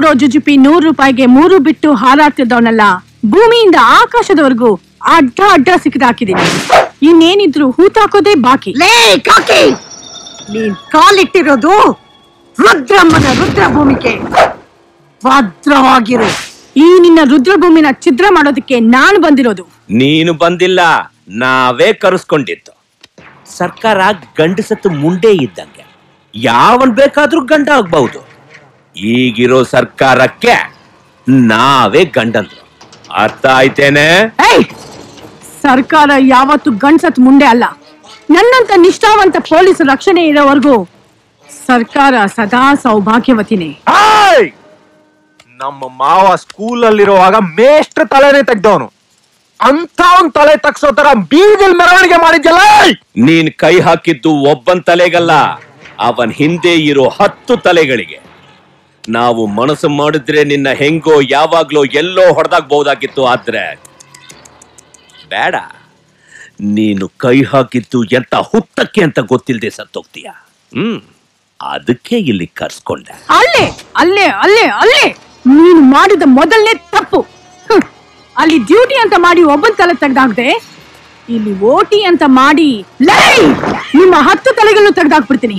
ಕೊಡೋ ಜುಜುಪಿ ನೂರು ರೂಪಾಯಿಗೆ ಮೂರು ಬಿಟ್ಟು ಹಾರಾಡ್ತಿದ್ದವನಲ್ಲ ಭೂಮಿಯಿಂದ ಆಕಾಶದವರೆಗೂ ಅಡ್ಡ ಅಡ್ಡ ಸಿಕ್ಕಿದಾಕಿದೀನಿ ಇನ್ನೇನಿದ್ರು ಹೂತಾಕೋದೇ ಬಾಕಿ ಲೇ ಕಾಕಿ ನೀನ್ ಕಾಲಿಟ್ಟಿರೋದು ರುದ್ರಮ್ಮನ ರುದ್ರಭೂಮಿಗೆ ಭದ್ರವಾಗಿರು ಈ ನಿನ್ನ ರುದ್ರಭೂಮಿನ ಛಿದ್ರ ಮಾಡೋದಕ್ಕೆ ನಾನು ಬಂದಿರೋದು ನೀನು ಬಂದಿಲ್ಲ ನಾವೇ ಕರೆಸ್ಕೊಂಡಿದ್ದು ಸರ್ಕಾರ ಗಂಡಸತ್ತು ಮುಂಡೆ ಇದ್ದಂಗೆ ಯಾವನ್ ಬೇಕಾದ್ರೂ ಗಂಡ ಆಗ್ಬಹುದು ಈಗಿರೋ ಸರ್ಕಾರಕ್ಕೆ ನಾವೇ ಗಂಡಂದ್ರು ಅರ್ಥ ಆಯ್ತೇನೆ ಏಯ್! ಸರ್ಕಾರ ಯಾವತ್ತು ಗಂಡ್ಸತ್ ಮುಂದೆ ಅಲ್ಲ ನನ್ನಂತ ನಿಷ್ಠಾವಂತ ಪೊಲೀಸ್ ರಕ್ಷಣೆ ಇರೋವರೆಗೂ ಸರ್ಕಾರ ಸದಾ ಸೌಭಾಗ್ಯವತಿನೇ ಹಾಯ್! ನಮ್ಮ ಮಾವ ಸ್ಕೂಲಲ್ಲಿರುವಾಗ ಮೇಷ್ಟ್ರ ತಲೆನೇ ತೆಗ್ದವನು ಅಂತ ಒಂದ್ ತಲೆ ತಗ್ಸೋ ತರ ಬೀದಿಲ್ ಮೆರವಣಿಗೆ ಮಾಡಿದ್ಯಲ್ಲ ನೀನ್ ಕೈ ಹಾಕಿದ್ದು ಒಬ್ಬನ್ ತಲೆಗಲ್ಲ ಅವನ್ ಹಿಂದೆ ಇರೋ ಹತ್ತು ತಲೆಗಳಿಗೆ ನಾವು ಮನಸ್ಸು ಮಾಡಿದ್ರೆ ನಿನ್ನ ಹೆಂಗೋ ಯಾವಾಗ್ಲೋ ಎಲ್ಲೋ ಹೊಡೆದಾಗ್ಬಹುದಾಗಿತ್ತು ಆದ್ರೆ ಬೇಡ ನೀನು ಕೈ ಹಾಕಿದ್ದು ಎಂತ ಹುತ್ತಕ್ಕೆ ಅಂತ ಗೊತ್ತಿಲ್ಲದೆ ಸತ್ತೋಗ್ತೀಯ ಹ್ಮ್ ಅದಕ್ಕೆ ಇಲ್ಲಿ ಕರ್ಸ್ಕೊಂಡೆ ಅಲ್ಲೇ ಅಲ್ಲೇ ಅಲ್ಲೇ ಅಲ್ಲೇ ನೀನು ಮಾಡಿದ ಮೊದಲನೇ ತಪ್ಪು ಹ್ಮ್. ಅಲ್ಲಿ ಡ್ಯೂಟಿ ಅಂತ ಮಾಡಿ ಒಬ್ಬನ್ ತಲೆ ತೆಗ್ದಾಕ್ದೆ ಇಲ್ಲಿ ಓಟಿ ಅಂತ ಮಾಡಿ ಲೇ ನಿಮ್ಮ ಹತ್ತು ತಲೆಗಳನ್ನು ತೆಗ್ದಾಕ್ಬಿಡ್ತೀನಿ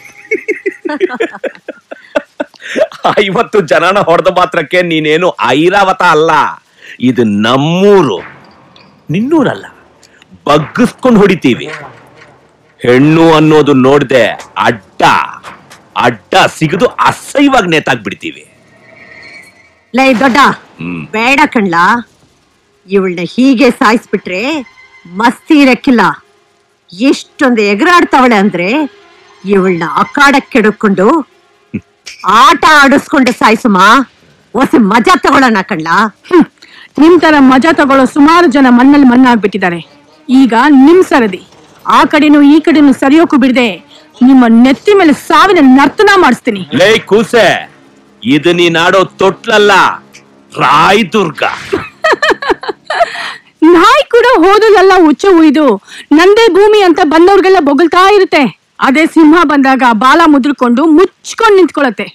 ಐವತ್ತು ಜನನ ಹೊಡೆದ ಮಾತ್ರಕ್ಕೆ ನೀನೇನು ಐರಾವತ ಅಲ್ಲ ಇದು ನಮ್ಮೂರು ನಿನ್ನೂರಲ್ಲ ಬಗ್ಗಿಸ್ಕೊಂಡು ಹೊಡಿತೀವಿ ಹೆಣ್ಣು ಅನ್ನೋದು ನೋಡ್ದೆ ಅಡ್ಡ ಅಡ್ಡ ಸಿಗದು ಅಸಹ್ಯವಾಗಿ ನೇತಾಕ್ಬಿಡ್ತೀವಿ ಲೇ ದೊಡ್ಡ ಹ್ಮ್ ಬೇಡ ಕಣ್ಲಾ ಇವಳನ್ನ ಹೀಗೆ ಸಾಯಿಸ್ಬಿಟ್ರೆ ಮಸ್ತಿ ಇರಕ್ಕಿಲ್ಲ ಎಷ್ಟೊಂದು ಎಗರಾಡ್ತಾವಳೆ ಅಂದ್ರೆ ಇವಳನ್ನ ಅಖಾಡಕ್ಕೆ ಕೆಡಕೊಂಡು ಆಟ ಆಡಿಸ್ಕೊಂಡು ಸಾಯಿಸುಮ ಹೊಸ ಮಜಾ ತಗೊಳ್ಳೋಣ ಕಣ್ಲಾ ಹ್ಮ್. ನಿಮ್ ತರ ಮಜಾ ತಗೊಳ್ಳೋ ಸುಮಾರು ಜನ ಮಣ್ಣಲ್ಲಿ ಮಣ್ಣಾಗ್ಬಿಟ್ಟಿದ್ದಾರೆ ಈಗ ನಿಮ್ ಸರದಿ ಆ ಕಡೆನೂ ಈ ಕಡೆನೂ ಸರಿಯೋಕು ಬಿಡದೆ ನಿಮ್ಮ ನೆತ್ತಿ ಮೇಲೆ ಸಾವಿನ ನರ್ತನ ಮಾಡಿಸ್ತೀನಿ ಲೇ ಕೂಸೆ ಇದು ನೀನಾಡೋ ತೊಟ್ಲಲ್ಲ ರಾಯದುರ್ಗ ನಾಯಿ ಕೂಡ ಹೋದದೆಲ್ಲ ಉಚ್ಚ ಉಯ್ದು ನಂದೇ ಭೂಮಿ ಅಂತ ಬಂದವ್ರಿಗೆಲ್ಲ ಬೊಗಳ್ತಾ ಇರುತ್ತೆ ಅದೇ ಸಿಂಹ ಬಂದಾಗ ಬಾಲ ಮುದ್ರಕೊಂಡು ಮುಚ್ಕೊಂಡು ನಿಂತ್ಕೊಳತ್ತೆ